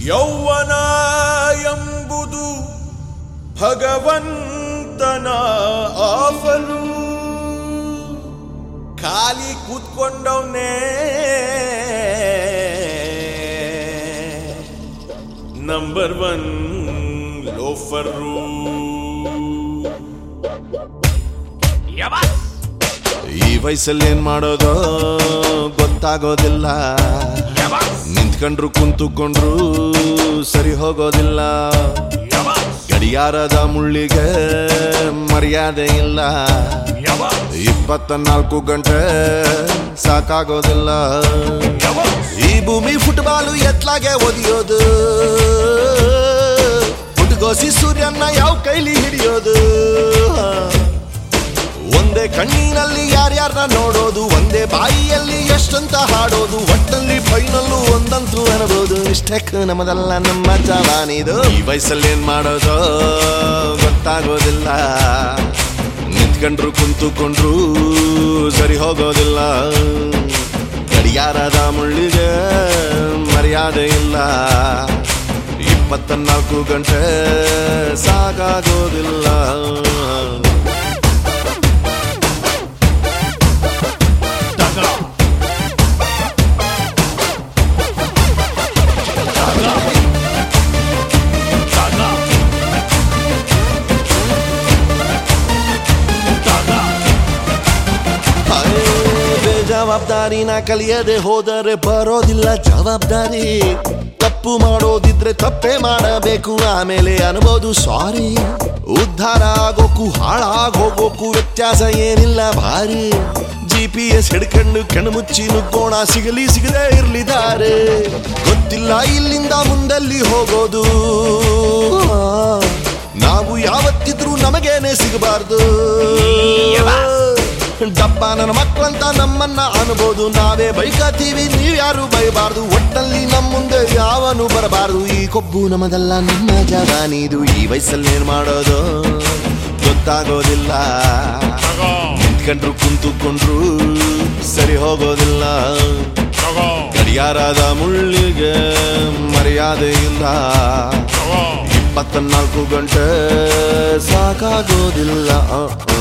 ಯೌವನ ಎಂಬುದು ಭಗವಂತನ ಆಫಲು ಖಾಲಿ ಕೂತ್ಕೊಂಡವನೇ ನಂಬರ್ ಒನ್ ಲೋಫರು ಈ ವಯಸ್ಸಲ್ಲಿ ಏನ್ ಮಾಡೋದು ಗೊತ್ತಾಗೋದಿಲ್ಲ ನಿಂತ್ಕೊಂಡ್ರು ಕುಂತುಕೊಂಡ್ರು ಸರಿ ಹೋಗೋದಿಲ್ಲ ಗಡಿಯಾರದ ಮುಳ್ಳಿಗೆ ಮರ್ಯಾದೆ ಇಲ್ಲ ಇಪ್ಪತ್ತ ನಾಲ್ಕು ಗಂಟೆ ಸಾಕಾಗೋದಿಲ್ಲ ಈ ಭೂಮಿ ಫುಟ್ಬಾಲು ಎತ್ಲಾಗೆ ಒದಿಯೋದು ಹುಟ್ಗೋಸಿ ಸೂರ್ಯನ ಯಾವ ಕೈಲಿ ಹಿಡಿಯೋದು ಒಂದೇ ಕಣ್ಣಿನಲ್ಲಿ ಯಾರ್ಯಾರನ್ನ ನೋಡೋದು ಒಂದೇ ಬಾಯಿಯಲ್ಲಿ ಎಷ್ಟಂತ ಹಾಡೋದು ಒಟ್ಟಲ್ಲಿ ಫೈನಲ್ಲು ಒಂದಂತೂ ಅನ್ಬೋದು ಇಷ್ಟಕ್ ನಮ್ಮದಲ್ಲ ನಮ್ಮ ಜವಾನಿದು ಈ ವಯಸ್ಸಲ್ಲಿ ಏನ್ ಮಾಡೋದು ಗೊತ್ತಾಗೋದಿಲ್ಲ ನಿಂತ್ಕೊಂಡ್ರು ಕುಂತುಕೊಂಡ್ರು ಸರಿ ಹೋಗೋದಿಲ್ಲ ಗಡಿಯಾರದ ಮುಳ್ಳಿಗೆ ಮರ್ಯಾದೆ ಇಲ್ಲ ಇಪ್ಪತ್ತ ನಾಲ್ಕು ಗಂಟೆ ಸಾಕಾಗೋದಿಲ್ಲ ಅರೆ, ಬೇಜವಾಬ್ದಾರಿನ ಕಲಿಯದೆ ಹೋದರೆ ಬರೋದಿಲ್ಲ ಜವಾಬ್ದಾರಿ ತಪ್ಪು ಮಾಡೋದಿದ್ರೆ ತಪ್ಪೇ ಮಾಡಬೇಕು ಆಮೇಲೆ ಅನ್ಬೋದು ಸಾರಿ ಉದ್ಧಾರ ಆಗೋಕು ಹಾಳಾಗ್ ಹೋಗೋಕು ವ್ಯತ್ಯಾಸ ಏನಿಲ್ಲ ಭಾರಿ ಜಿ ಪಿ ಎಸ್ ಹಿಡ್ಕೊಂಡು ಕಣ್ಣು ಮುಚ್ಚಿ ನುಗ್ಗೋಣ ಸಿಗಲಿ ಸಿಗದೆ ಇರ್ಲಿದ್ದಾರೆ ಗೊತ್ತಿಲ್ಲ ಇಲ್ಲಿಂದ ಮುಂದಲ್ಲಿ ಹೋಗೋದು ನಾವು ಯಾವತ್ತಿದ್ರೂ ನಮಗೇನೆ ಸಿಗಬಾರ್ದು ಡಬ್ಬ ನನ್ನ ಮಕ್ಕಳಂತ ನಮ್ಮನ್ನ ಅನ್ಬೋದು ನಾವೇ ಬೈಕತ್ತೀವಿ ನೀವ್ ಯಾರು ಬೈಬಾರ್ದು ಒಟ್ಟಲ್ಲಿ ನಮ್ಮ ಮುಂದೆ ಯಾವನು ಬರಬಾರ್ದು ಈ ಕೊಬ್ಬು ನಮ್ಮದಲ್ಲ ನಮ್ಮ ಜವಾನಿದು ಈ ವಯಸ್ಸಲ್ಲಿ ಏನ್ ಮಾಡೋದು ಗೊತ್ತಾಗೋದಿಲ್ಲ ನಿಂತ್ಕೊಂಡ್ರು ಕುಂತುಕೊಂಡ್ರು ಸರಿ ಹೋಗೋದಿಲ್ಲ ಗಡಿಯಾರದ ಮುಳ್ಳಿಗೆ ಮರ್ಯಾದೆ ಇಲ್ಲ ಇಪ್ಪತ್ತ ನಾಲ್ಕು ಗಂಟೆ ಸಾಕಾಗೋದಿಲ್ಲ ಆ, ಆ.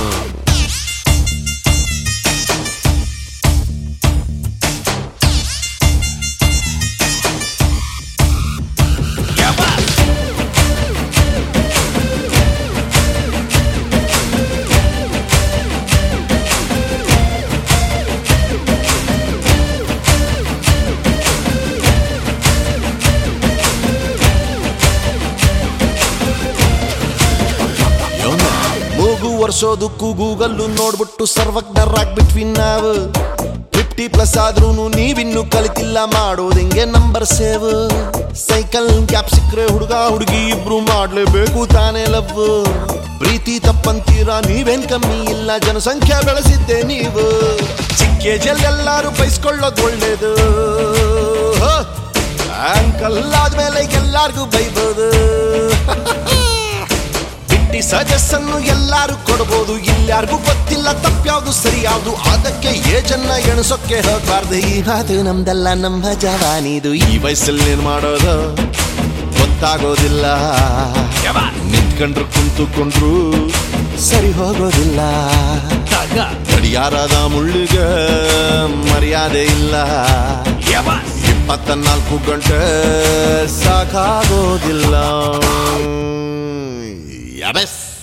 ಮೂಗು ವರ್ಷೋದಕ್ಕೂ ಗೂಗಲ್ಲು ನೋಡ್ಬಿಟ್ಟು ಸರ್ವಜ್ಞರಾಗ್ಬಿಟ್ವಿ ನಾವು ಫಿಫ್ಟಿ ಪ್ಲಸ್ ಆದ್ರೂ ನೀವಿನ್ನು ಕಲಿತಿಲ್ಲ ಮಾಡೋದು ಹೆಂಗೆ ನಂಬರ್ ಸೇವ್ ಸೈಕಲ್ ಗ್ಯಾಪ್ ಸಿಕ್ಕ್ರೆ ಹುಡುಗ ಹುಡುಗಿ ಇಬ್ರು ಮಾಡ್ಲೇಬೇಕು ತಾನೇ ಲವ್ ಪ್ರೀತಿ ತಪ್ಪಂತೀರಾ ನೀವೇನ್ ಕಮ್ಮಿ ಇಲ್ಲ ಜನಸಂಖ್ಯೆ ಬೆಳೆಸಿದ್ದೆ ನೀವು ಚಿಕ್ಕ ಏಜಲ್ಲಿ ಎಲ್ಲಾರು ಬೈಸ್ಕೊಳ್ಳೋದು ಒಳ್ಳೇದು ಆಂಕಲ್ ಆದ್ಮೇಲೆ ಎಲ್ಲಾರ್ಗೂ ಬೈಬೋದು ಬಿಟ್ಟಿ ಸಜಸ್ಸನ್ನು ಎಲ್ಲಾರು ಕೊಡಬಹುದು ಇಲ್ಯಾರಿಗೂ ಗೊತ್ತಿಲ್ಲ ತಪ್ಪ್ಯಾವ್ದು ಸರಿ ಯಾವ್ದು ಅದಕ್ಕೆ ಏಜನ್ನ ಎಣಸೋಕೆ ಹೋಗ್ಬಾರ್ದು ಈ ಮಾತು ನಮ್ದಲ್ಲ ನಮ್ಮ ಜವಾನಿದು ಈ ವಯಸ್ಸಲ್ಲಿ ಏನ್ ಮಾಡೋದು ಗೊತ್ತಾಗೋದಿಲ್ಲ ನಿಂತ್ಕೊಂಡ್ರು ಕುಂತುಕೊಂಡ್ರು ಸರಿ ಹೋಗೋದಿಲ್ಲ ಗಡಿಯಾರದ ಮುಳ್ಳಿಗೆ ಮರ್ಯಾದೆ ಇಲ್ಲ ಇಪ್ಪತ್ತ ನಾಲ್ಕು ಗಂಟೆ ಸಾಕಾಗೋದಿಲ್ಲ ಯಬಸ್